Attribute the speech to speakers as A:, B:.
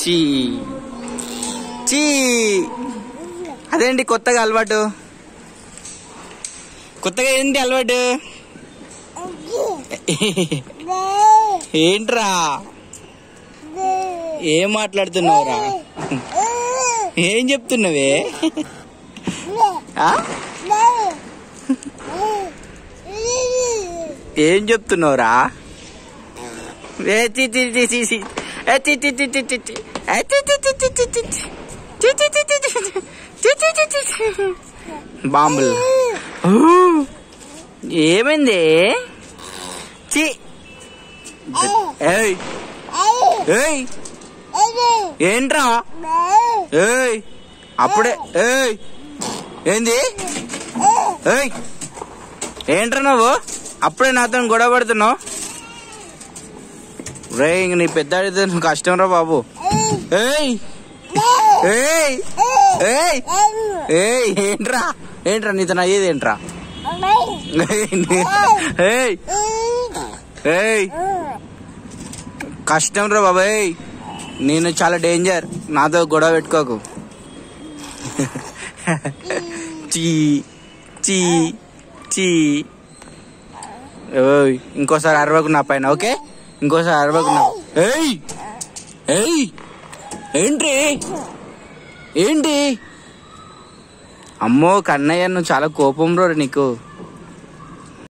A: చీ చీ అదేంటి కొత్తగా అలవాటు కొత్తగా ఏంటి అలవాటు ఏంట్రా ఏం మాట్లాడుతున్నావురా ఏం చెప్తున్నావే ఆ? ఏం చెప్తున్నావురా ఏ చి చి చి చి చి. ఏ చి చి చి చి చి చి. ఏ చి చి చి చి చి చి చి. చి చి చి చి చి. చి చి చి చి చి. బాంబులు ఊ. ఏమైంది చి ఏయ్ ఏయ్ ఏంట్రా ఏయ్ అప్పుడే ఏయ్ ఏంది ఏయ్ ఏంట్రా నువ్వు అప్పుడే నాతో గొడవ పడుతున్నావు రే ఇంక నీ పెద్ద నువ్వు కష్టం రా బాబు ఏయ్ ఏయ్ ఏయ్ ఏయ్ ఏంట్రా ఏంట్రా నీతో అయ్యేది ఏంట్రా ఏయ్ ఏయ్ కష్టం రా బాబాయ్ నేను చాలా డేంజర్ నాతో గొడవ పెట్టుకోకు చీ చీ చీ ఓయ్ ఇంకోసారి అరవకు నా పైన ఓకే ఇంకోసారి అరవకు నా ఏయ్ ఏయ్ ఏంటి ఏంటి అమ్మో కన్నయ్య నువ్వు చాలా కోపం రో నీకు